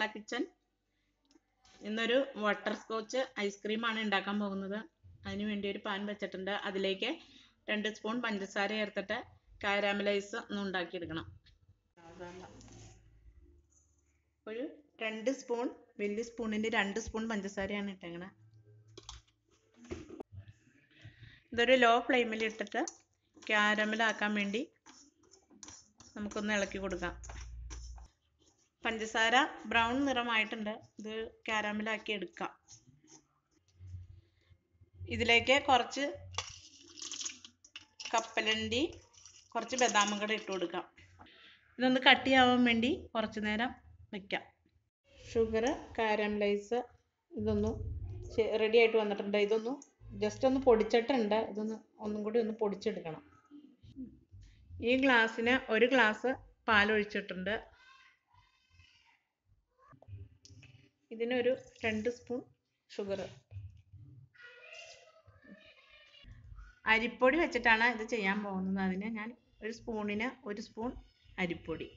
Kerala kitchen ഇന്നൊരു butterscotch ഐസ്ക്രീമാണ് ഉണ്ടാക്കാൻ പോകുന്നത് അതിന് വേണ്ടി ഒരു പാൻ വെച്ചിട്ടുണ്ട് അതിലേക്ക് രണ്ട് സ്പൂൺ പഞ്ചസാര ചേർത്തിട്ട് കാരാമലൈസ് ഒന്ന് ഉണ്ടാക്കിയെടുക്കണം ഒരു രണ്ട് സ്പൂൺ വലിയ സ്പൂണിൻ്റെ രണ്ട് സ്പൂൺ പഞ്ചസാരയാണ് ഇട്ടേക്കണത് ഇതൊരു ലോ ഫ്ലെയിമിൽ ഇട്ടിട്ട് ക്യാരമലാക്കാൻ വേണ്ടി നമുക്കൊന്ന് ഇളക്കി കൊടുക്കാം പഞ്ചസാര ബ്രൗൺ നിറമായിട്ടുണ്ട് ഇത് ക്യാരമലാക്കി എടുക്കാം ഇതിലേക്ക് കുറച്ച് കപ്പലണ്ടി കുറച്ച് ബദാമും കൂടെ ഇട്ട് കൊടുക്കാം ഇതൊന്ന് കട്ടിയാവാൻ വേണ്ടി കുറച്ച് നേരം വെക്കാം ഷുഗർ കാരമലൈസ് ഇതൊന്ന് റെഡി ആയിട്ട് വന്നിട്ടുണ്ട് ഇതൊന്ന് ജസ്റ്റ് ഒന്ന് പൊടിച്ചിട്ടുണ്ട് ഇതൊന്ന് ഒന്നും കൂടി ഒന്ന് പൊടിച്ചെടുക്കണം ഈ ഗ്ലാസ്സിന് ഒരു ഗ്ലാസ് പാലൊഴിച്ചിട്ടുണ്ട് ഇതിനൊരു രണ്ട് സ്പൂൺ ഷുഗർ അരിപ്പൊടി വെച്ചിട്ടാണ് ഇത് ചെയ്യാൻ പോകുന്നത് അതിന് ഞാൻ ഒരു സ്പൂണിന് ഒരു സ്പൂൺ അരിപ്പൊടി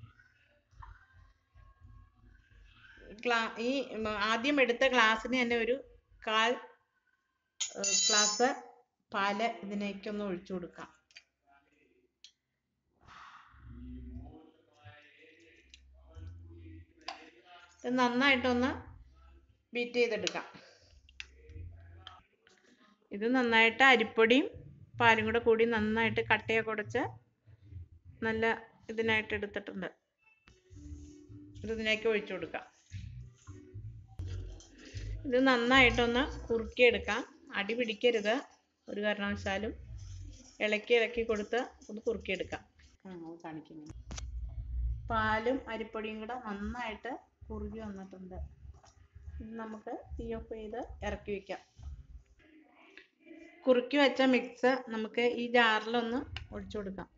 ഗ്ലാ ഈ ആദ്യം എടുത്ത ഗ്ലാസ്സിന് തന്നെ ഒരു കാൽ ഗ്ലാസ് പാല് ഇതിലേക്കൊന്ന് ഒഴിച്ചു കൊടുക്കാം ഇത് നന്നായിട്ടൊന്ന് ബീറ്റ് ചെയ്തെടുക്കാം ഇത് നന്നായിട്ട് അരിപ്പൊടിയും പാലും കൂടെ കൂടി നന്നായിട്ട് കട്ടയൊക്കെ ഉടച്ച് നല്ല ഇതിനായിട്ട് എടുത്തിട്ടുണ്ട് ഇത് ഇതിലേക്ക് ഒഴിച്ചു കൊടുക്കാം ഇത് നന്നായിട്ടൊന്ന് കുറുക്കിയെടുക്കാം അടി പിടിക്കരുത് ഒരു കാരണവശാലും ഇളക്കി ഇളക്കി കൊടുത്ത് ഒന്ന് കുറുക്കിയെടുക്കാം കാണിക്കുന്നു പാലും അരിപ്പൊടിയും കൂടെ നന്നായിട്ട് കുറുകി വന്നിട്ടുണ്ട് ഇത് നമുക്ക് തീ ഓഫ് ചെയ്ത് ഇറക്കി വെക്കാം കുറുക്കി വെച്ച മിക്സ് നമുക്ക് ഈ ജാറിലൊന്ന് ഒഴിച്ചു കൊടുക്കാം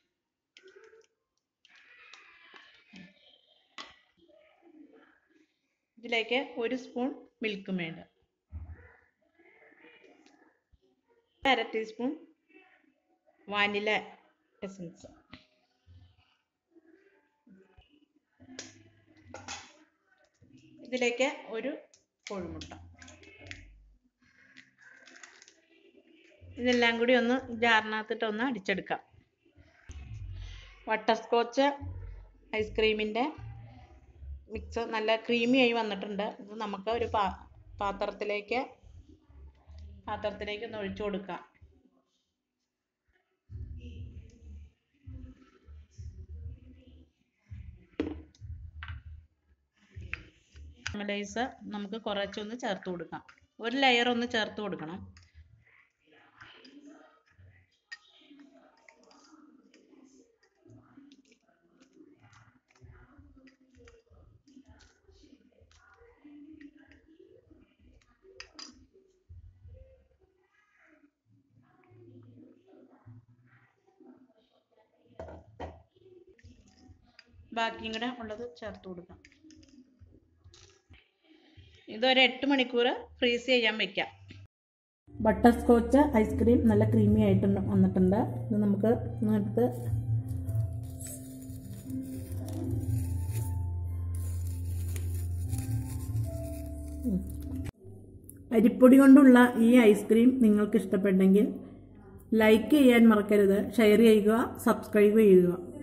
ഇതിലേക്ക് ഒരു സ്പൂൺ മിൽക്ക് മേഡ് അര ടീസ്പൂൺ വാനില എസൻസ് ഇതിലേക്ക് ഒരു കോഴിമുട്ട ഇതെല്ലാം കൂടി ഒന്ന് ജാറിനകത്തിട്ട് ഒന്ന് അടിച്ചെടുക്കാം ബട്ടർ സ്കോച്ച് ഐസ്ക്രീമിൻ്റെ മിക്സ് നല്ല ക്രീമി ആയി വന്നിട്ടുണ്ട് ഇത് നമുക്ക് ഒരു പാ പാത്രത്തിലേക്ക് പാത്രത്തിലേക്ക് ഒന്ന് ഒഴിച്ചു കൊടുക്കാം കാരമലൈസ് നമുക്ക് കുറച്ചൊന്ന് ചേർത്ത് കൊടുക്കാം ഒരു ലെയർ ഒന്ന് ചേർത്ത് കൊടുക്കണം ബാക്കിയും കൂടെ ഉള്ളത് ചേർത്ത് കൊടുക്കാം ഇതൊരു എട്ട് മണിക്കൂർ ഫ്രീസ് ചെയ്യാൻ വെക്കാം ബട്ടർ സ്കോച്ച് ഐസ്ക്രീം നല്ല ക്രീമി ആയിട്ട് വന്നിട്ടുണ്ട് ഇത് നമുക്ക് എടുത്ത് അരിപ്പൊടി കൊണ്ടുള്ള ഈ ഐസ്ക്രീം നിങ്ങൾക്ക് ഇഷ്ടപ്പെട്ടെങ്കിൽ ലൈക്ക് ചെയ്യാൻ മറക്കരുത് ഷെയർ ചെയ്യുക സബ്സ്ക്രൈബ് ചെയ്യുക